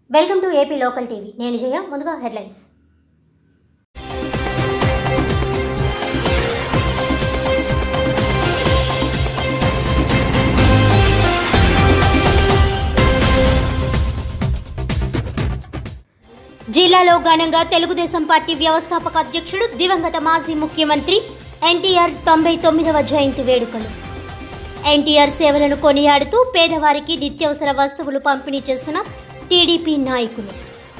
Welcome to AP local TV నేను జయ ముందుగా headlines జిల్లాలో ఘనంగా తెలుగుదేశం పార్టీ వ్యవస్థాపక అధ్యక్షుడు దివంగత మాజీ ముఖ్యమంత్రి ఎన్టీఆర్ తొంభై తొమ్మిదవ జయంతి వేడుకలు ఎన్టీఆర్ సేవలను కొనియాడుతూ పేదవారికి నిత్యావసర వస్తువులు పంపిణీ చేసిన టీడీపీ నాయకులు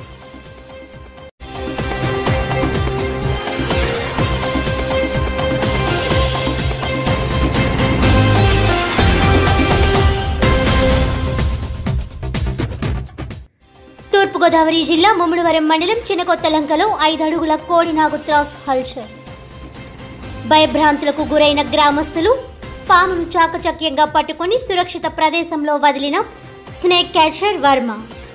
తూర్పుగోదావరి జిల్లా ముమ్మడివరం మండలం చిన్నకొత్తలంకలో ఐదు అడుగుల కోడినాగు త్రాస్ హల్చర్ భయభ్రాంతులకు గురైన గ్రామస్తులు పామును చాకచక్యంగా పట్టుకొని సురక్షిత ప్రదేశంలో వదిలిన snake catcher Varma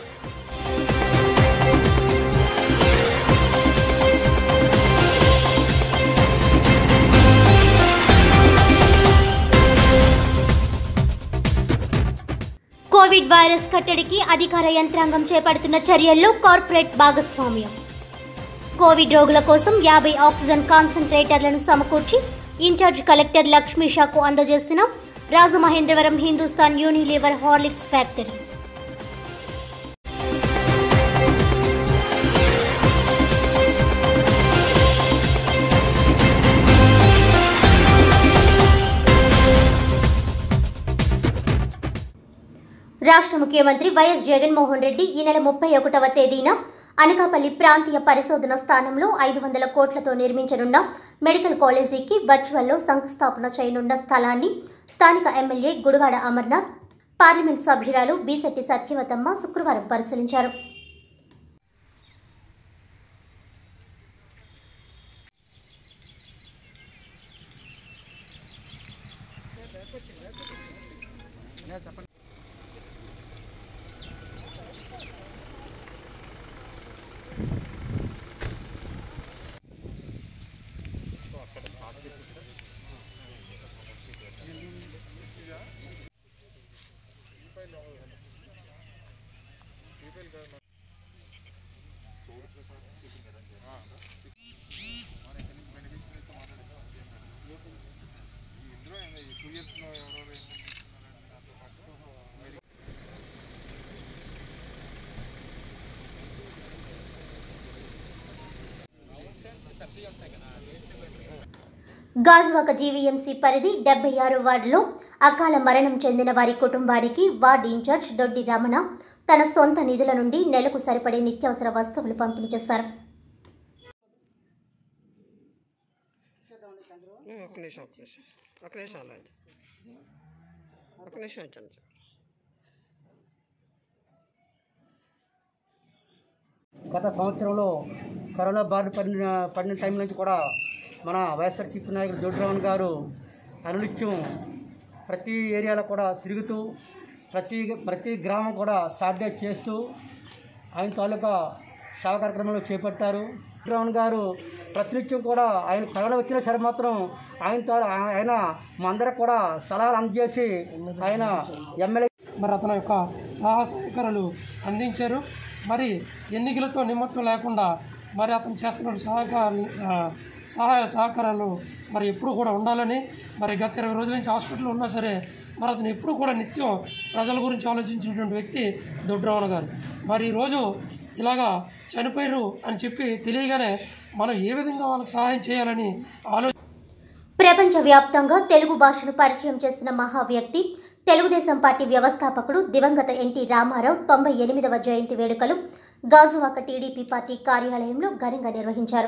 covid virus కట్టడికి అధికార యంత్రాంగం చేపడుతున్న చర్యల్లో కార్పొరేట్ భాగస్వామ్యం కోవిడ్ రోగుల కోసం యాభై ఆక్సిజన్ కాన్సన్ట్రేటర్లను సమకూర్చి ఇన్ఛార్జ్ కలెక్టర్ లక్ష్మీ షాకు అందజేసిన Rajamahendravaram Hindustan Unilever Horlicks factory రాష్ట్ర ముఖ్యమంత్రి వైఎస్ జగన్మోహన్ రెడ్డి ఈ నెల ముప్పై ఒకటవ తేదీన అనకాపల్లి ప్రాంతీయ పరిశోధన స్థానంలో ఐదు వందల కోట్లతో నిర్మించనున్న మెడికల్ కాలేజీకి వర్చువల్లో శంకుస్థాపన చేయనున్న స్థలాన్ని స్థానిక ఎమ్మెల్యే గుడివాడ అమర్నాథ్ పార్లమెంట్ సభ్యురాలు బీశెట్టి సత్యవతమ్మ శుక్రవారం పరిశీలించారు గాజువాక జీవీఎంసీ పరిధి డెబ్బై ఆరు వార్డులో అకాల మరణం చెందిన వారి కుటుంబానికి వార్డు ఇన్ఛార్జ్ దొడ్డి రమణ తన సొంత నిధుల నుండి నెలకు సరిపడే నిత్యావసర వస్తువులు పంపిణీ చేశారు ఒక్క నిమిషం ఒక్క నిమిషం ఒక్క నిమిషం అలా ఉంచండి. ఒక్క నిమిషం ఉంచండి సార్ గత సంవత్సరంలో కరోనా బారిన పడిన పడిన టైం నుంచి కూడా మన వైఎస్ఆర్సీపీ నాయకుడు దొడ్డిరామన్ గారు అనునిత్యం ప్రతి ఏరియాలో కూడా తిరుగుతూ ప్రతి ప్రతి గ్రామం కూడా సాధ్య చేస్తూ ఆయన తాలూకా సేవ కార్యక్రమాలు చేపట్టారు దొడ్డిరామన్ గారు ప్రతినిత్యం కూడా ఆయన కరోనా వచ్చినా సరే మాత్రం ఆయన తాలూ ఆయన మా అందరికి కూడా సలహాలు అందజేసి ఆయన ఎమ్మెల్యే మరి అతని యొక్క సహాయ సహకారాలు అందించారు మరి ఎన్నికలతో నిమిత్తం లేకుండా మరి అతను చేస్తున్న సహకార ఆ, సహాయ సహకారాలు మరి ఎప్పుడు కూడా ఉండాలని మరి గత ఇరవై రోజుల నుంచి హాస్పిటల్లో ఉన్నా సరే మరి అతను ఎప్పుడు కూడా నిత్యం ప్రజల గురించి ఆలోచించినటువంటి వ్యక్తి దొడ్డరావణ గారు మరి ఈరోజు ఇలాగా చనిపోయారు అని చెప్పి తెలియగానే మనం ఏ విధంగా వాళ్ళకి సహాయం చేయాలని ఆలో ప్రపంచవ్యాప్తంగా తెలుగు భాషను పరిచయం చేసిన మహా వ్యక్తి తెలుగుదేశం పార్టీ వ్యవస్థాపకుడు దివంగత ఎన్టీ రామారావు తొంభై ఎనిమిదవ జయంతి వేడుకలు గాజువాక టీడీపీ పార్టీ కార్యాలయంలో ఘనంగా నిర్వహించారు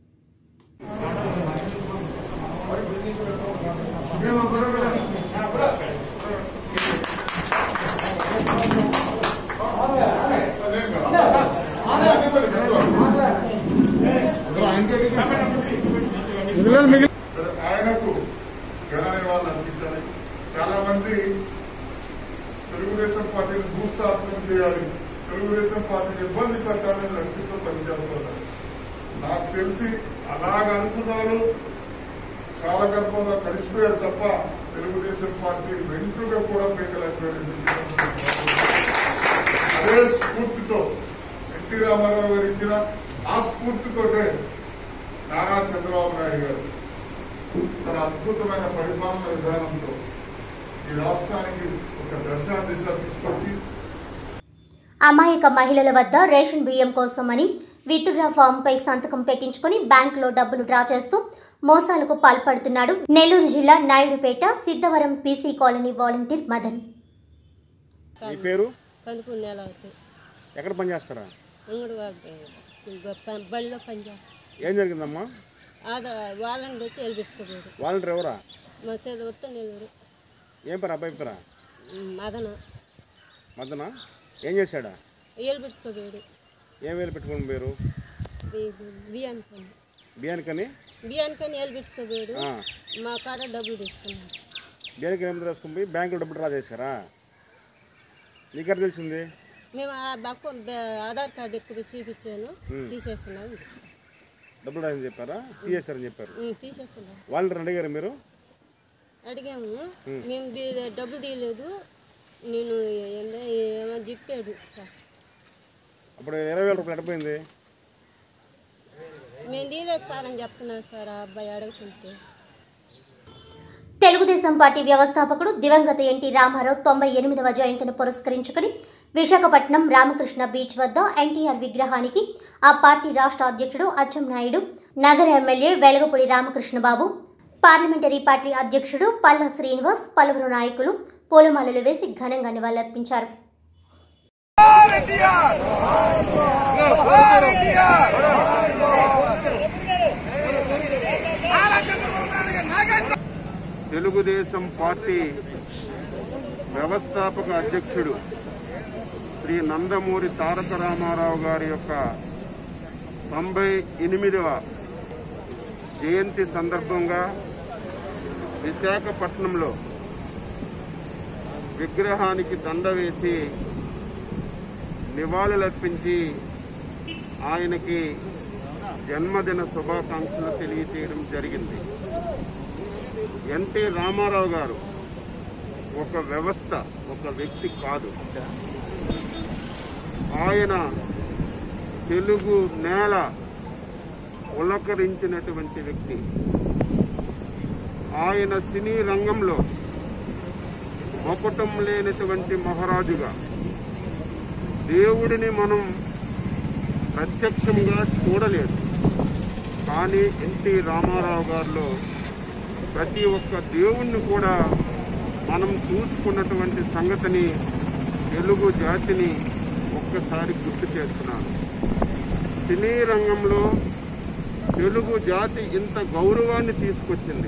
ఆయనకు ఘన నివాళులు అర్పించాలి చాలా మంది తెలుగుదేశం పార్టీని భూస్థాపనం చేయాలి తెలుగుదేశం పార్టీని ఇబ్బంది పెట్టాలని లక్ష్యంతో పనిచేస్తున్నారు నాకు తెలిసి అలాగ అనుకున్నారు కాలగర్భంలో కలిసిపోయారు తప్ప తెలుగుదేశం పార్టీ వెంట్రుగా కూడా పీకలేకపోయారు అదే స్ఫూర్తితో ఎన్టీ రామారావు గారు ఇచ్చిన ఆ స్ఫూర్తితోటే నారా చంద్రబాబు నాయుడు గారు తన అద్భుతమైన పరిపాలన విధానంతో ఈ రాష్ట్రానికి ఒక దశ దిశ తీసుకొచ్చి అమాయక మహిళల వద్ద రేషన్ బియ్యం కోసమని విత్డ్రా ఫామ్ పై సంతకం పెట్టించుకుని బ్యాంకులో డబ్బులు డ్రా చేస్తూ మోసాలకు పాల్పడుతున్నాడు నెల్లూరు జిల్లా Naidupeta Siddhavaram PC colony volunteer Madan మీ పేరు కనుక్కుని నెల అవుతాయి ఎక్కడ పనిచేస్తారా అంగడి బడిలో పనిచేస్తాం ఏం జరిగిందమ్మా ఆదా వాళ్ళని వచ్చి వెళ్ళిపెట్టుకోపోయాడు వాలంటీర్ ఎవరా మా చేతి వస్తే నెల్లూరు ఏం పేరు అబ్బాయి పేరా మదన మద్దన ఏం చేశాడా వెళ్ళిపెట్టుకోపోయాడు ఏం వేలు పెట్టుకుని పేరు బియ్యానికి పని బియ్యానికని బియ్యానికని వెళ్ళిపెట్టుకోపోయాడు ఆ. మా కాడ డబ్బులు తీసుకున్నాడు బియ్యానికి ఏం రాసుకుని పోయి బ్యాంకులో డబ్బులు డ్రా చేశారా నీకెక్కడ తెలిసింది మేము ఆ బక్కు ఆధార్ కార్డు ఎక్కువ చూపించాను తీసేస్తున్నాను డబ్బులు రాయని చెప్పారా తీసేశారని చెప్పారు ఉమ్, తీసేస్తున్నాను వాలంటీర్ అడిగారు మీరు అడిగాము మేము బి- డబ్బులు తీయలేదు నేను ఏందో ఏమో చెప్పాడు సార్ అప్పుడు ఇరవై వేల రూపాయలు ఎడపోయింది మేము తీయలేదు సార్ అని చెప్తున్నాడు సార్ ఆ అబ్బాయి అడుగుతుంటే తెలుగుదేశం పార్టీ వ్యవస్థాపకుడు దివంగత ఎన్టీ రామారావు తొంభై ఎనిమిదవ జయంతిని పురస్కరించుకుని విశాఖపట్నం రామకృష్ణ బీచ్ వద్ద ఎన్టీఆర్ విగ్రహానికి ఆ పార్టీ రాష్ట్ర అధ్యక్షుడు అచ్చెన్నాయుడు నగర MLA Velagapudi Ramakrishna Babu parliamentary party అధ్యక్షుడు పల్లా శ్రీనివాస్ పలువురు నాయకులు పూలమాలలు వేసి ఘనంగా నివాళులర్పించారు తెలుగుదేశం పార్టీ వ్యవస్థాపక అధ్యక్షుడు శ్రీ నందమూరి తారక రామారావు గారి యొక్క తొంభై ఎనిమిదవ జయంతి సందర్భంగా విశాఖపట్నంలో విగ్రహానికి దండ వేసి నివాళులర్పించి ఆయనకి జన్మదిన శుభాకాంక్షలు తెలియజేయడం జరిగింది ఎన్టీ రామారావు గారు ఒక వ్యవస్థ ఒక వ్యక్తి కాదు ఆయన తెలుగు నేల ఉలకరించినటువంటి వ్యక్తి ఆయన సినీ రంగంలో మొకటం లేనటువంటి మహారాజుగా దేవుడిని మనం ప్రత్యక్షంగా చూడలేదు కానీ ఎన్టీ రామారావు గారిలో ప్రతి ఒక్క దేవుణ్ణి కూడా మనం చూసుకున్నటువంటి సంగతిని తెలుగు జాతిని ఒక్కసారి గుర్తు చేస్తున్నాను సినీ రంగంలో తెలుగు జాతి ఇంత గౌరవాన్ని తీసుకొచ్చింది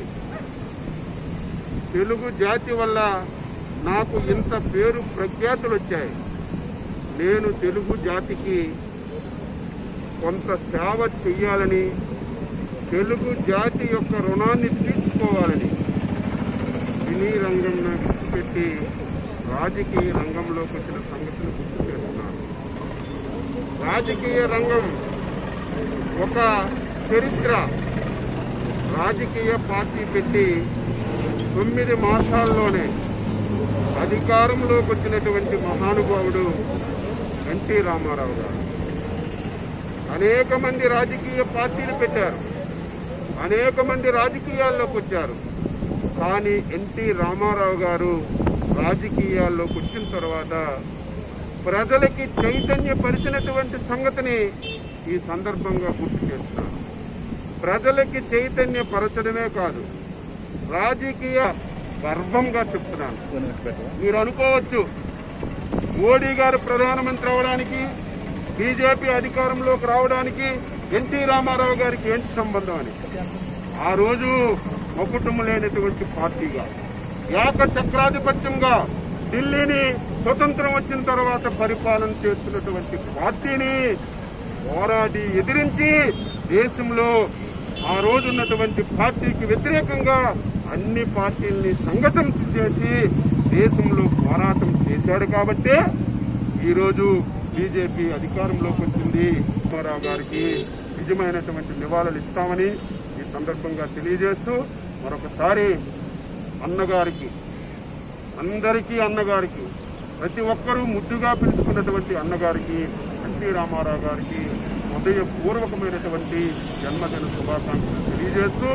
తెలుగు జాతి వల్ల నాకు ఇంత పేరు ప్రఖ్యాతులు వచ్చాయి నేను తెలుగు జాతికి కొంత సేవ చెయ్యాలని తెలుగు జాతి యొక్క రుణాన్ని తీర్చుకోవాలని సినీ రంగంలో విడిచిపెట్టి రాజకీయ రంగంలోకి వచ్చిన సంగతిని గుర్తు చేస్తున్నాను రాజకీయ రంగం ఒక చరిత్ర రాజకీయ పార్టీ పెట్టి తొమ్మిది మాసాల్లోనే అధికారంలోకి వచ్చినటువంటి మహానుభావుడు ఎన్టీ రామారావు గారు అనేక మంది రాజకీయ పార్టీలు పెట్టారు అనేక మంది రాజకీయాల్లోకి వచ్చారు కానీ ఎన్టీ రామారావు గారు రాజకీయాల్లోకి వచ్చిన తర్వాత ప్రజలకి చైతన్యపరిచినటువంటి సంగతిని ఈ సందర్భంగా గుర్తు చేస్తున్నాను ప్రజలకి చైతన్యపరచడమే కాదు రాజకీయ గర్వంగా చెప్తున్నాను మీరు అనుకోవచ్చు మోడీ గారు ప్రధానమంత్రి అవడానికి బీజేపీ అధికారంలోకి రావడానికి ఎన్టీ రామారావు గారికి ఏంటి సంబంధం అని ఆ రోజు మొకుటం లేనటువంటి పార్టీగా ఏక చక్రాధిపత్యంగా ఢిల్లీని స్వతంత్రం వచ్చిన తర్వాత పరిపాలన చేస్తున్నటువంటి పార్టీని పోరాడి ఎదిరించి దేశంలో ఆ రోజు ఉన్నటువంటి పార్టీకి వ్యతిరేకంగా అన్ని పార్టీల్ని సంఘటన చేసి దేశంలో పోరాటం చేశాడు కాబట్టే ఈరోజు బీజేపీ అధికారంలోకి వచ్చింది రామారావు గారికి నిజమైనటువంటి నివాళులు ఇస్తామని ఈ సందర్భంగా తెలియజేస్తూ మరొకసారి అన్నగారికి అందరికీ అన్నగారికి ప్రతి ఒక్కరూ ముద్దుగా పిలుచుకున్నటువంటి అన్నగారికి ఎన్టీ రామారావు గారికి హృదయపూర్వకమైనటువంటి జన్మదిన శుభాకాంక్షలు తెలియజేస్తూ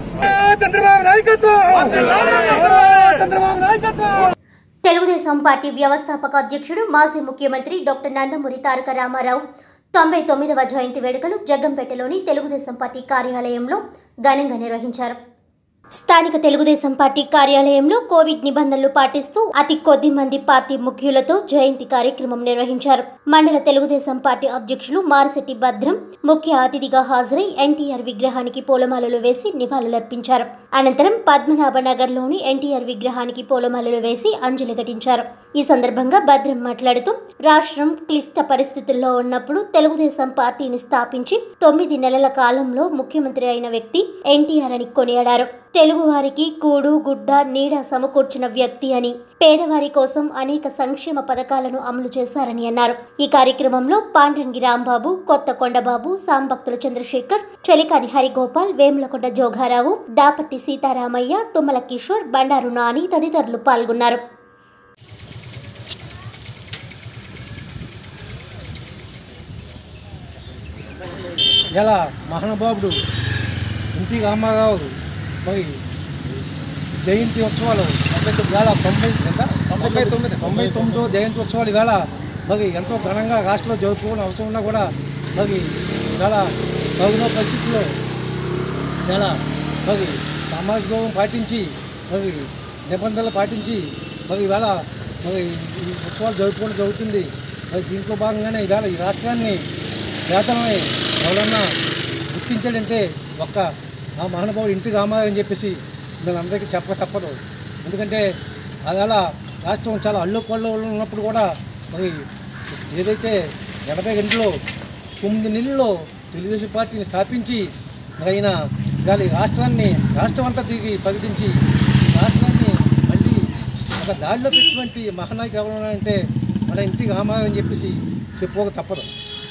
తెలుగుదేశం పార్టీ వ్యవస్థాపక అధ్యక్షుడు మాజీ ముఖ్యమంత్రి డాక్టర్ నందమూరి తారక రామారావు తొంభై తొమ్మిదవ జయంతి వేడుకలు జగ్గంపేటలోని తెలుగుదేశం పార్టీ కార్యాలయంలో ఘనంగా నిర్వహించారు స్థానిక తెలుగుదేశం పార్టీ కార్యాలయంలో కోవిడ్ నిబంధనలు పాటిస్తూ అతి కొద్ది మంది పార్టీ ముఖ్యులతో జయంతి కార్యక్రమం నిర్వహించారు మండల తెలుగుదేశం పార్టీ అధ్యక్షులు మారశెట్టి భద్రం ముఖ్య అతిథిగా హాజరై ఎన్టీఆర్ విగ్రహానికి పూలమాలలు వేసి నివాళులర్పించారు అనంతరం పద్మనాభ నగర్లోని ఎన్టీఆర్ విగ్రహానికి పూలమాలలు వేసి అంజలి ఘటించారు ఈ సందర్భంగా భద్రం మాట్లాడుతూ రాష్ట్రం క్లిష్ట పరిస్థితుల్లో ఉన్నప్పుడు తెలుగుదేశం పార్టీని స్థాపించి తొమ్మిది నెలల కాలంలో ముఖ్యమంత్రి అయిన వ్యక్తి ఎన్టీఆర్ అని కొనియాడారు తెలుగువారికి కూడు గుడ్డ నీడ సమకూర్చిన వ్యక్తి అని పేదవారి కోసం అనేక సంక్షేమ పథకాలను అమలు చేశారని అన్నారు ఈ కార్యక్రమంలో పాండ్రంగి రాంబాబు కొత్త కొండబాబు సాంభక్తుల చంద్రశేఖర్ చలికాని హరిగోపాల్ వేములకొండ జోగారావు దాపట్టి సీతారామయ్య తుమ్మల కిషోర్ బండారు నాని తదితరులు పాల్గొన్నారు ఇలా మహానుభావుడు ఎన్టీ రామారావు మరి జయంతి ఉత్సవాలు వేళ తొంభై ఎంత? తొంభై తొమ్మిది తొంభై తొమ్మిదో జయంతి ఉత్సవాలు వేళ మరి ఎంతో ఘనంగా రాష్ట్రంలో జరుపుకోవడం అవసరం ఉన్నా కూడా మరి చాలా తగిన పరిస్థితుల్లో చాలా మరి సామాజిక దూరం పాటించి మరి నిబంధనలు పాటించి మరి ఇవాళ మరి ఈ ఉత్సవాలు జరుపుకోవడం జరుగుతుంది మరి దీంట్లో భాగంగానే ఇవాళ ఈ రాష్ట్రాన్ని పేదలని ఎవరన్నా గుర్తించాడంటే ఒక్క ఆ మహానుభావుడు ఇంటికి రామారావు అని చెప్పేసి నేను అందరికీ చెప్పక తప్పదు ఎందుకంటే అలా రాష్ట్రం చాలా అల్లు కొల్లు ఉన్నప్పుడు కూడా మరి ఏదైతే ఎనభై రెండులో తొమ్మిది నెలల్లో తెలుగుదేశం పార్టీని స్థాపించి మరి ఆయన ఇవాళ ఈ రాష్ట్రాన్ని రాష్ట్రం అంతా తిరిగి ప్రకటించి రాష్ట్రాన్ని మళ్ళీ ఒక దాడిలో పెట్టినటువంటి మహానాయకుడు ఎవరు అంటే మన ఇంటికి రామారావు అని చెప్పేసి చెప్పుకోక తప్పదు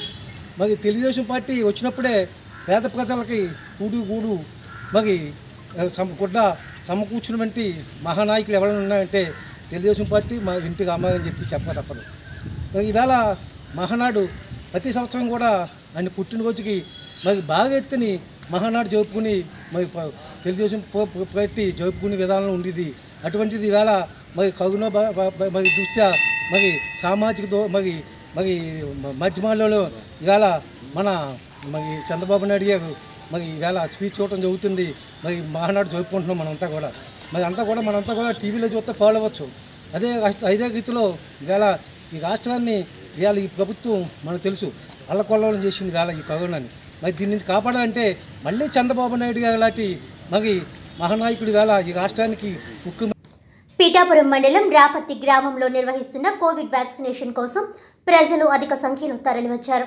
మరి తెలుగుదేశం పార్టీ వచ్చినప్పుడే పేద ప్రజలకి కూడు గూడు మరి ఆ, సమ గుడ్డ సమకూర్చున్నటువంటి మహానాయకులు ఎవరైనా ఉన్నాయంటే తెలుగుదేశం పార్టీ మా ఇంటి రామారావు అని చెప్పి చెప్పక తప్పదు మరి ఈవేళ మహానాడు ప్రతి సంవత్సరం కూడా ఆయన పుట్టినరోజుకి మరి బాగా ఎత్తుని మహానాడు జరుపుకుని మరి ప- తెలుగుదేశం ప- ప- పార్టీ జరుపుకునే విధానం ఉండేది అటువంటిది ఈవేళ మరి కరోనా బ- బ- బ- మరి దృష్ట్యా మరి సామాజిక దో మరి మరి మధ్యమాలలో ఇవాళ మన మరి చంద్రబాబు నాయుడు గారు మరి ఈవేళ స్పీచ్ ఇవ్వడం జరుగుతుంది మరి మహానాడు జరుపుకుంటున్నాం మనంతా కూడా మరి అంతా కూడా మనంతా కూడా టీవీలో చూస్తే ఫాలో అవ్వచ్చు అదే రాష్ట్ర- అదే రీతిలో ఇవాళ ఈ రాష్ట్రాన్ని ఇవాళ ఈ ప్రభుత్వం మనకు తెలుసు అల్లకొల్లం చేసింది ఇవాళ ఈ కరోనాని మరి దీని నుంచి కాపాడాలంటే మళ్ళీ చంద్రబాబు నాయుడు గారు లాంటి మరి మహానాయకుడు ఇవాళ ఈ రాష్ట్రానికి ముఖ్యమంత్రి పీఠాపురం మండలం రాపర్తి గ్రామంలో నిర్వహిస్తున్న కోవిడ్ వ్యాక్సినేషన్ కోసం ప్రజలు అధిక సంఖ్యలో తరలివచ్చారు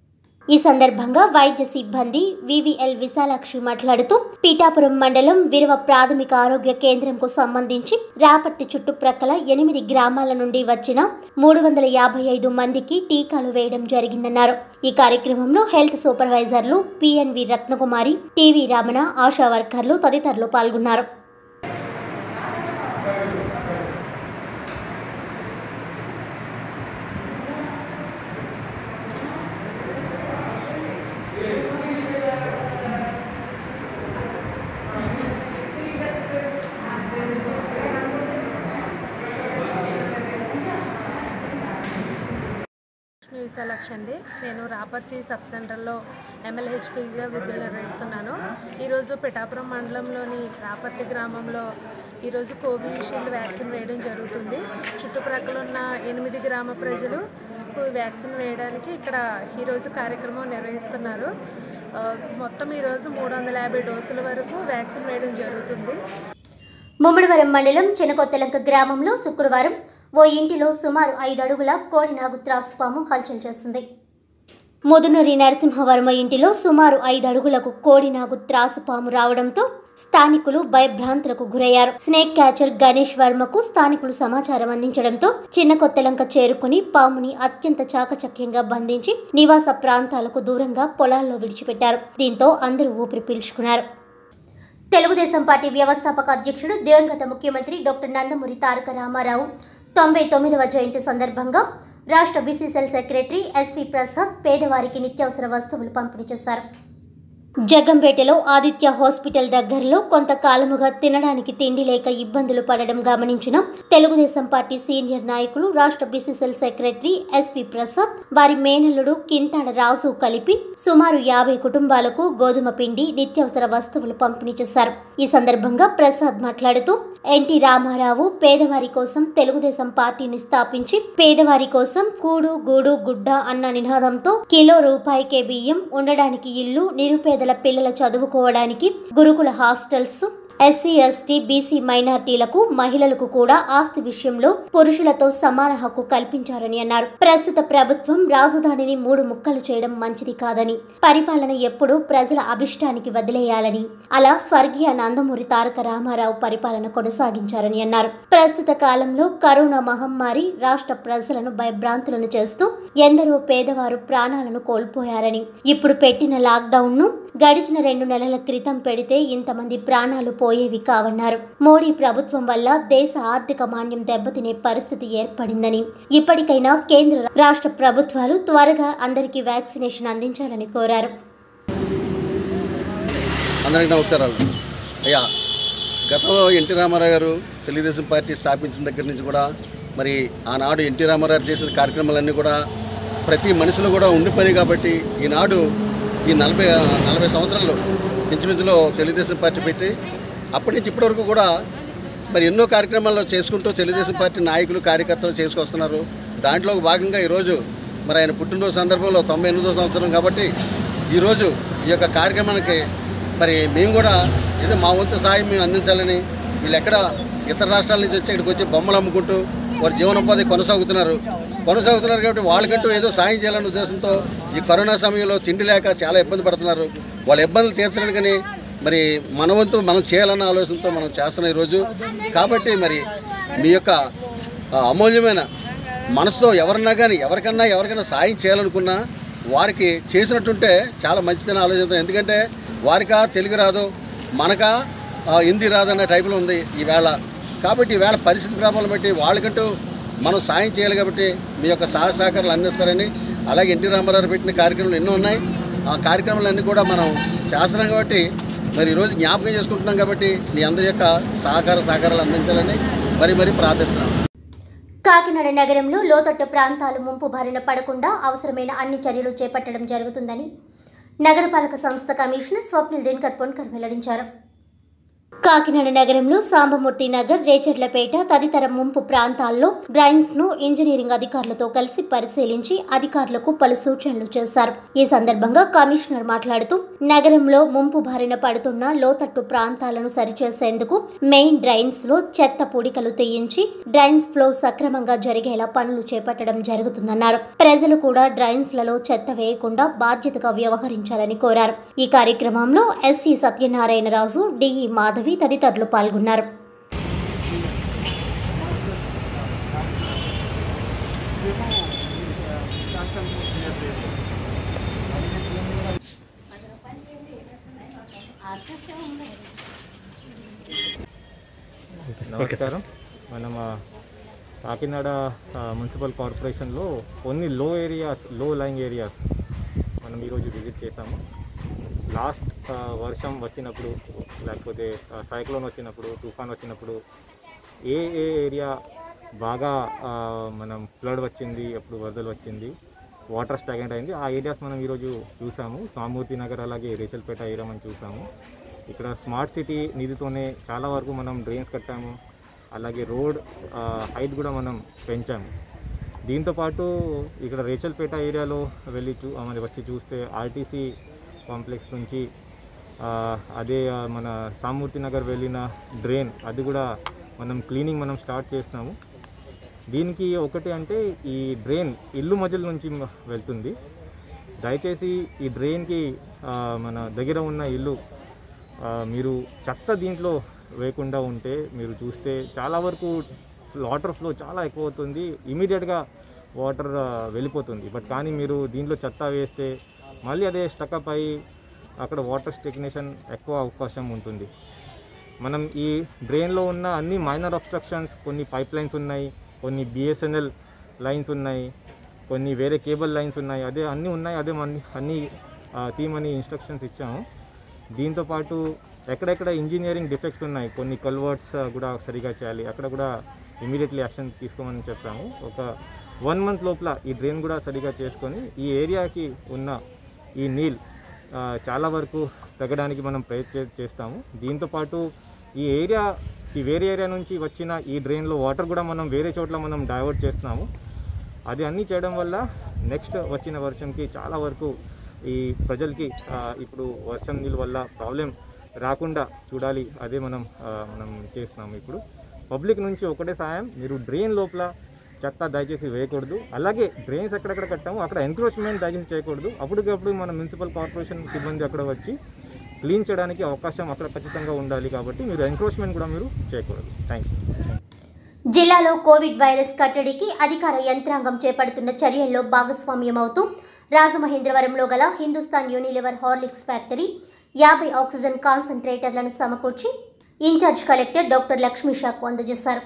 ఈ సందర్భంగా వైద్య సిబ్బంది వివిఎల్ విశాలాక్షి మాట్లాడుతూ పీఠాపురం మండలం విరవ ప్రాథమిక ఆరోగ్య కేంద్రంకు సంబంధించి రాపర్తి చుట్టుప్రక్కల ఎనిమిది గ్రామాల నుండి వచ్చిన మూడు వందల యాభై ఐదు మందికి టీకాలు వేయడం జరిగిందన్నారు ఈ కార్యక్రమంలో హెల్త్ సూపర్వైజర్లు పిఎన్వి రత్నకుమారి టీవీ రమణ ఆశా వర్కర్లు తదితరులు పాల్గొన్నారు లక్ష్మీ విశాలాక్షి అండి నేను రాపర్తి సబ్ సెంటర్లో ఎమ్మెల్యేహెచ్పిగా విధులు నిర్వహిస్తున్నాను ఈరోజు పిఠాపురం మండలంలోని రాపర్తి గ్రామంలో ఈరోజు కోవిషీల్డ్ వ్యాక్సిన్ వేయడం జరుగుతుంది చుట్టుప్రక్కల ఉన్న ఎనిమిది గ్రామ ప్రజలు ఈ వ్యాక్సిన్ వేయడానికి ఇక్కడ ఈరోజు కార్యక్రమం నిర్వహిస్తున్నారు ఆ, మొత్తం ఈరోజు మూడు వందల యాభై డోసుల వరకు వ్యాక్సిన్ వేయడం జరుగుతుంది ముమ్మడివరం మండలం చెనకొత్తలంక గ్రామంలో శుక్రవారం ఓ ఇంటిలో సుమారు ఐదు అడుగుల కోడినాగు త్రాసుపాము హల్చల్ చేస్తుంది ముదునూరి నరసింహవర్మ ఇంటిలో సుమారు ఐదు అడుగులకు కోడినాగు త్రాసుపాము రావడంతో స్థానికులు భయభ్రాంతులకు గురయ్యారు స్నేక్ క్యాచర్ గణేష్ వర్మకు స్థానికులు సమాచారం అందించడంతో చిన్న కొత్తలంక చేరుకుని పాముని అత్యంత చాకచక్యంగా బంధించి నివాస ప్రాంతాలకు దూరంగా పొలాల్లో విడిచిపెట్టారు దీంతో అందరూ ఊపిరి పీల్చుకున్నారు తెలుగుదేశం పార్టీ వ్యవస్థాపక అధ్యక్షుడు దివంగత ముఖ్యమంత్రి డాక్టర్ నందమూరి తారక రామారావు తొంభై తొమ్మిదవ జయంతి సందర్భంగా రాష్ట్ర బీసీసీఎల్ సెక్రటరీ ఎస్వి ప్రసాద్ పేదవారికి నిత్యావసర వస్తువులు పంపిణీ చేశారు జగ్గంపేటలో ఆదిత్య హాస్పిటల్ దగ్గరలో కొంతకాలముగా తినడానికి తిండి లేక ఇబ్బందులు పడడం గమనించిన తెలుగుదేశం పార్టీ సీనియర్ నాయకులు రాష్ట్ర బీసీసీఎల్ సెక్రటరీ ఎస్వి ప్రసాద్ వారి మేనల్లుడు కింతాడ రాజు కలిపి సుమారు యాభై కుటుంబాలకు గోధుమ పిండి నిత్యావసర వస్తువులు పంపిణీ చేశారు ఈ సందర్భంగా ప్రసాద్ మాట్లాడుతూ ఎన్టీ రామారావు పేదవారి కోసం తెలుగుదేశం పార్టీని స్థాపించి పేదవారి కోసం కూడు గూడు గుడ్డ అన్న నినాదంతో కిలో రూపాయికే బియ్యం ఉండడానికి ఇల్లు నిరుపేదల పిల్లల చదువుకోవడానికి గురుకుల హాస్టల్స్ ఎస్సీ ఎస్టీ బీసీ మైనార్టీలకు మహిళలకు కూడా ఆస్తి విషయంలో పురుషులతో సమాన హక్కు కల్పించారని అన్నారు ప్రస్తుత ప్రభుత్వం రాజధానిని మూడు ముక్కలు చేయడం మంచిది కాదని పరిపాలన ఎప్పుడూ ప్రజల అభిష్టానికి వదిలేయాలని అలా స్వర్గీయ నందమూరి తారక రామారావు పరిపాలన కొనసాగించారని అన్నారు ప్రస్తుత కాలంలో కరోనా మహమ్మారి రాష్ట్ర ప్రజలను భయభ్రాంతులను చేస్తూ ఎందరో పేదవారు ప్రాణాలను కోల్పోయారని ఇప్పుడు పెట్టిన లాక్డౌన్ ను గడిచిన రెండు నెలల క్రితం పెడితే ఇంతమంది ప్రాణాలు పోయేవి కావన్నారు మోడీ ప్రభుత్వం వల్ల దేశ ఆర్థిక మాన్యం దెబ్బతినే పరిస్థితి ఏర్పడిందని ఇప్పటికైనా కేంద్ర రాష్ట్ర ప్రభుత్వాలు త్వరగా అందరికీ వ్యాక్సినేషన్ అందించాలని కోరారు అందరికీ నమస్కారాలు అయ్యా గతంలో ఎన్టీ రామారావు గారు తెలుగుదేశం పార్టీ స్థాపించిన దగ్గర నుంచి కూడా మరి ఆనాడు ఎన్టీ రామారావు గారు చేసిన కార్యక్రమాలన్నీ కూడా ప్రతి మనిషిలో కూడా ఉండిపోయినాయి కాబట్టి ఈనాడు ఈ నలభై నలభై సంవత్సరాల్లో ఇంచుమించులో తెలుగుదేశం పార్టీ పెట్టి అప్పటి నుంచి ఇప్పటివరకు కూడా మరి ఎన్నో కార్యక్రమాలు చేసుకుంటూ తెలుగుదేశం పార్టీ నాయకులు కార్యకర్తలు చేసుకొస్తున్నారు దాంట్లో భాగంగా ఈరోజు మరి ఆయన పుట్టినరోజు సందర్భంలో తొంభై ఎనిమిదో సంవత్సరం కాబట్టి ఈరోజు ఈ యొక్క కార్యక్రమానికి మరి మేము కూడా ఏదో మా వంతు సాయం మేము అందించాలని వీళ్ళు ఎక్కడ ఇతర రాష్ట్రాల నుంచి వచ్చి ఇక్కడికి వచ్చి బొమ్మలు అమ్ముకుంటూ వారి జీవనోపాధి కొనసాగుతున్నారు కొనసాగుతున్నారు కాబట్టి వాళ్ళకంటూ ఏదో సాయం చేయాలనే ఉద్దేశంతో ఈ కరోనా సమయంలో తిండి లేక చాలా ఇబ్బంది పడుతున్నారు వాళ్ళ ఇబ్బందులు తీర్చడానికని మరి మన వంతు మనం చేయాలన్న ఆలోచనతో మనం చేస్తున్నాం ఈరోజు కాబట్టి మరి మీ యొక్క ఆ, అమూల్యమైన మనసుతో ఎవరన్నా కానీ ఎవరికన్నా ఎవరికైనా సాయం చేయాలనుకున్నా వారికి చేసినట్టుంటే చాలా మంచిదని ఆలోచిస్తాం ఎందుకంటే వారికా తెలుగు రాదు మనకా ఆ, హిందీ రాదు అనే టైపులో ఉంది ఈవేళ కాబట్టి ఈవేళ పరిస్థితి ప్రభావం బట్టి వాళ్ళకంటూ మనం సాయం చేయాలి కాబట్టి మీ యొక్క సహాయ సహకారాలు అందిస్తారని అలాగే ఎన్టీ రామారావు పెట్టిన కార్యక్రమాలు ఎన్నో ఉన్నాయి ఆ కార్యక్రమాలన్నీ కూడా మనం చేస్తున్నాం కాబట్టి మరి ఈరోజు జ్ఞాపకం చేసుకుంటున్నాం కాబట్టి మీ అందరి యొక్క సహకార సహకారాలు అందించాలని మరి మరి ప్రార్థిస్తున్నాం కాకినాడ నగరంలో లోతట్టు ప్రాంతాలు ముంపు బారిన పడకుండా అవసరమైన అన్ని చర్యలు చేపట్టడం జరుగుతుందని నగరపాలక సంస్థ కమిషనర్ స్వప్నిల్ దినకర్ పొన్కర్ వెల్లడించారు కాకినాడ నగరంలో సాంబమూర్తి నగర్ రేచర్లపేట తదితర ముంపు ప్రాంతాల్లో డ్రైన్స్ ను ఇంజనీరింగ్ అధికారులతో కలిసి పరిశీలించి అధికారులకు పలు సూచనలు చేశారు ఈ సందర్భంగా కమిషనర్ మాట్లాడుతూ నగరంలో ముంపు బారిన పడుతున్న లోతట్టు ప్రాంతాలను సరిచేసేందుకు మెయిన్ డ్రైన్స్ లో చెత్త పూడికలు తీయించి డ్రైన్స్ ఫ్లో సక్రమంగా జరిగేలా పనులు చేపట్టడం జరుగుతుందన్నారు ప్రజలు కూడా డ్రైన్స్ లలో చెత్త వేయకుండా బాధ్యతగా వ్యవహరించాలని కోరారు ఈ కార్యక్రమంలో ఎస్సీ సత్యనారాయణరాజు డిఈ మాధవి తదితరులు పాల్గొన్నారు నమస్కారం మనం ఆ, కాకినాడ ఆ, మున్సిపల్ కార్పొరేషన్లో కొన్ని లో ఏరియాస్ లో లైంగ్ ఏరియాస్ మనం ఈరోజు విజిట్ చేసాము లాస్ట్ ఆ, వర్షం వచ్చినప్పుడు లేకపోతే ఆ, సైక్లోన్ వచ్చినప్పుడు తుఫాన్ వచ్చినప్పుడు ఏ ఏ ఏరియా బాగా ఆ, మనం ఫ్లడ్ వచ్చింది అప్పుడు వరదలు వచ్చింది వాటర్ స్టాగ్నెంట్ అయింది ఆ ఏరియాస్ మనం ఈరోజు చూసాము సామూర్తి నగర్ అలాగే రేచల్పేట ఏరియా మనం చూసాము ఇక్కడ స్మార్ట్ సిటీ నిధితోనే చాలా వరకు మనం డ్రైన్స్ కట్టాము అలాగే రోడ్ హైట్ కూడా మనం పెంచాము దీంతోపాటు ఇక్కడ రేచల్పేట ఏరియాలో వెళ్ళి చూ మరి వచ్చి చూస్తే ఆర్టీసీ కాంప్లెక్స్ నుంచి ఆ, అదే ఆ, మన సామూర్తి నగర్ వెళ్ళిన డ్రైన్ అది కూడా మనం క్లీనింగ్ మనం స్టార్ట్ చేస్తున్నాము దీనికి ఒకటి అంటే ఈ డ్రైన్ ఇల్లు మధ్యలో నుంచి మ- వెళ్తుంది దయచేసి ఈ డ్రైన్కి ఆ, మన దగ్గర ఉన్న ఇల్లు ఆ, మీరు చెత్త దీంట్లో వేయకుండా ఉంటే మీరు చూస్తే చాలా వరకు వాటర్ ఫ్లో చాలా ఎక్కువ అవుతుంది ఇమీడియట్గా వాటర్ వెళ్ళిపోతుంది బట్ కానీ మీరు దీంట్లో చెత్త వేస్తే మళ్ళీ అదే స్టకప్ అయ్యి అక్కడ వాటర్ స్టెగ్నేషన్ ఎక్కువ అవకాశం ఉంటుంది మనం ఈ డ్రైన్లో ఉన్న అన్ని మైనర్ అబ్స్ట్రక్షన్స్ కొన్ని పైప్ లైన్స్ ఉన్నాయి కొన్ని బిఎస్ఎన్ఎల్ లైన్స్ ఉన్నాయి కొన్ని వేరే కేబుల్ లైన్స్ ఉన్నాయి అదే అన్నీ ఉన్నాయి అదే మన అన్నీ ఆ, తీయమని ఇన్స్ట్రక్షన్స్ ఇచ్చాము దీంతో పాటు ఎక్కడెక్కడ ఇంజనీరింగ్ డిఫెక్ట్స్ ఉన్నాయి కొన్ని కల్వర్ట్స్ కూడా సరిగా చేయాలి అక్కడ కూడా ఇమీడియట్లీ యాక్షన్ తీసుకోమని చెప్పాము ఒక వన్ మంత్ లోపల ఈ డ్రైన్ కూడా సరిగా చేసుకొని ఈ ఏరియాకి ఉన్న ఈ నీల్ ఆ, చాలా వరకు తగ్గడానికి మనం ప్రయత్నం చేస్తాము దీంతో పాటు ఈ ఏరియా ఈ వేరే ఏరియా నుంచి వచ్చిన ఈ డ్రైన్లో వాటర్ కూడా మనం వేరే చోట్ల మనం డైవర్ట్ చేస్తున్నాము అది అన్నీ చేయడం వల్ల నెక్స్ట్ వచ్చిన వర్షంకి చాలా వరకు ఈ ప్రజలకి ఆ, ఇప్పుడు వర్షం నీళ్ళ వల్ల ప్రాబ్లం రాకుండా చూడాలి అదే మనం ఆ, మనం చేస్తున్నాము ఇప్పుడు పబ్లిక్ నుంచి ఒకటే సాయం మీరు డ్రైన్ లోపల చెత్త దయచేసి వేయకూడదు అలాగే డ్రైన్స్ ఎక్కడెక్కడ కట్టామో అక్కడ ఎంక్రోచ్మెంట్ దయచేసి చేయకూడదు అప్పటికప్పుడు మన మున్సిపల్ కార్పొరేషన్ సిబ్బంది అక్కడ వచ్చి క్లీన్ చేయడానికి అవకాశం అక్కడ ఖచ్చితంగా ఉండాలి కాబట్టి మీరు ఎంక్రోచ్మెంట్ కూడా మీరు చేయకూడదు థ్యాంక్ యూ జిల్లాలో కోవిడ్ వైరస్ కట్టడికి అధికార యంత్రాంగం చేపడుతున్న చర్యల్లో భాగస్వామ్యమవుతూ రాజమహేంద్రవరంలో గల హిందుస్థాన్ యూనిలివర్ హార్లిక్స్ ఫ్యాక్టరీ యాభై ఆక్సిజన్ కాన్సంట్రేటర్లను సమకూర్చి ఇన్ఛార్జ్ కలెక్టర్ డాక్టర్ లక్ష్మీషాకు అందజేశారు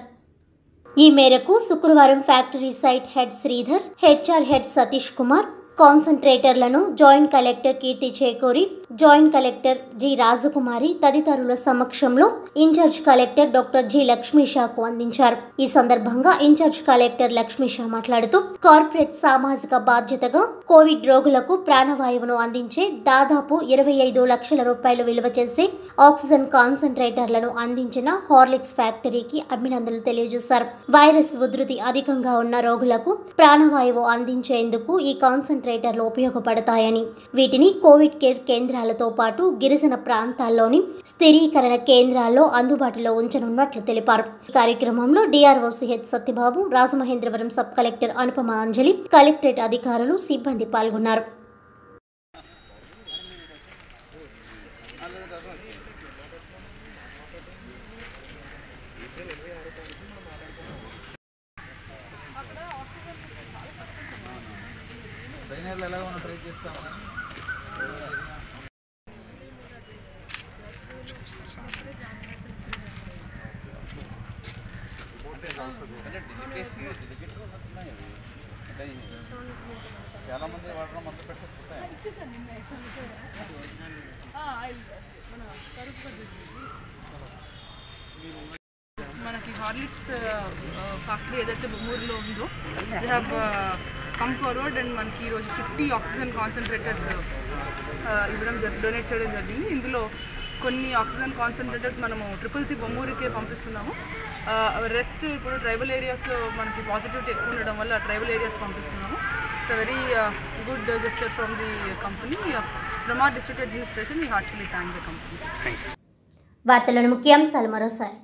ఈ మేరకు శుక్రవారం factory site head Sridhar HR head Satish Kumar కాన్సంట్రేటర్లను joint collector Keerthi Chekuri joint collector G Rajakumari తదితరుల సమక్షంలో ఇన్ఛార్జ్ కలెక్టర్ డాక్టర్ జి లక్ష్మీషాకు అందించారు ఈ సందర్భంగా ఇన్ఛార్జ్ కలెక్టర్ లక్ష్మీషా మాట్లాడుతూ కార్పొరేట్ సామాజిక బాధ్యతగా కోవిడ్ రోగులకు ప్రాణవాయువును అందించే దాదాపు ఇరవై ఐదు లక్షల రూపాయలు విలువ చేసే ఆక్సిజన్ కాన్సంట్రేటర్లను అందించిన హార్లిక్స్ ఫ్యాక్టరీకి అభినందనలు తెలియజేశారు వైరస్ ఉధృతి అధికంగా ఉన్న రోగులకు ప్రాణవాయువు అందించేందుకు ఈ కాన్సంట్రేటర్లు ఉపయోగపడతాయని వీటిని కోవిడ్ కేర్ కేంద్రాలతో పాటు గిరిజన ప్రాంతాల్లోని స్థిరీకరణ కేంద్రాల్లో అందుబాటులో ఉంచనున్నట్లు తెలిపారు ఈ కార్యక్రమంలో DRO CH Satyababu Rajamahendravaram sub collector Anupama Anjali collectorate అధికారులు సిబ్బంది పాల్గొన్నారు చాలా మంది వాటర్ మొదలు పెట్టేసి మనకి హార్లిక్స్ ఫ్యాక్టరీ ఏదైతే బొమ్మూరులో ఉందో they have come forward and మనకి ఈరోజు ఫిఫ్టీ ఆక్సిజన్ కాన్సన్ట్రేటర్స్ ఇవ్వడం జరి డొనేట్ చేయడం జరిగింది ఇందులో కొన్ని ఆక్సిజన్ కాన్సన్ట్రేటర్స్ మనము ట్రిపుల్ సి బొమ్మూరికే పంపిస్తున్నాము రెస్ట్ ఇప్పుడు ట్రైబల్ ఏరియాస్లో మనకి పాజిటివిటీ ఎక్కువ ఉండడం వల్ల ట్రైబల్ ఏరియాస్ పంపిస్తున్నాము it's very good gesture from the company from our district administration we heartfully thank the company వార్తలను ముఖ్యాంశాలు మరోసారి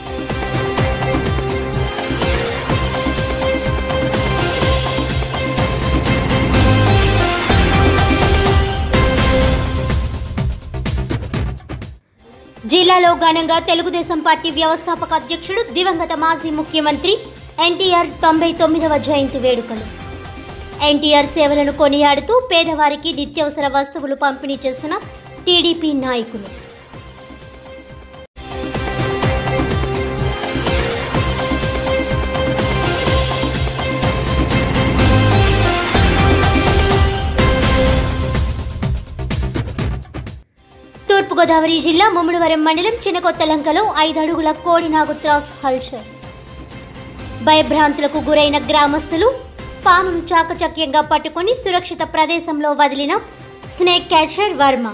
జిల్లాలో ఘనంగా తెలుగుదేశం పార్టీ వ్యవస్థాపక అధ్యక్షుడు దివంగత మాజీ ముఖ్యమంత్రి ఎన్టీఆర్ తొంభై తొమ్మిదవ జయంతి వేడుకలు ఎన్టీఆర్ సేవలను కొనియాడుతూ పేదవారికి నిత్యావసర వస్తువులు పంపిణీ చేసిన టీడీపీ నాయకులు తూర్పుగోదావరి జిల్లా ముమ్మడివరం మండలం చిన్నకొత్తలంకలో ఐదు అడుగుల కోడినాగు త్రాస్ హల్చర్ భయభ్రాంతులకు గురైన గ్రామస్తులు పామును చాకచక్యంగా పట్టుకొని సురక్షిత ప్రదేశంలో వదిలిన snake catcher Varma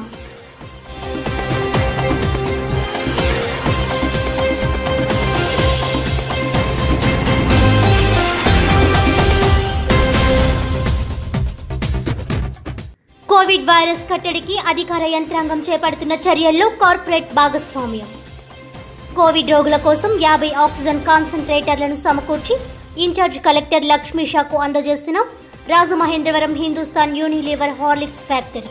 covid virus కట్టడికి అధికార యంత్రాంగం చేపడుతున్న చర్యల్లో కార్పొరేట్ భాగస్వామ్యం కోవిడ్ రోగుల కోసం యాభై ఆక్సిజన్ కాన్సంట్రేటర్లను సమకూర్చి ఇన్ఛార్జ్ కలెక్టర్ లక్ష్మీషాకు అందజేసిన Rajamahendravaram Hindustan Unilever Horlicks factory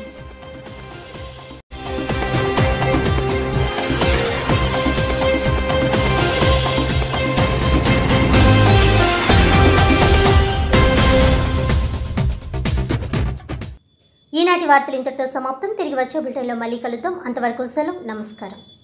ఈనాటి వార్తలు ఇంతటితో సమాప్తం తిరిగి వచ్చే బులెటిన్లో మళ్ళీ కలుద్దాం అంతవరకు సెలవు నమస్కారం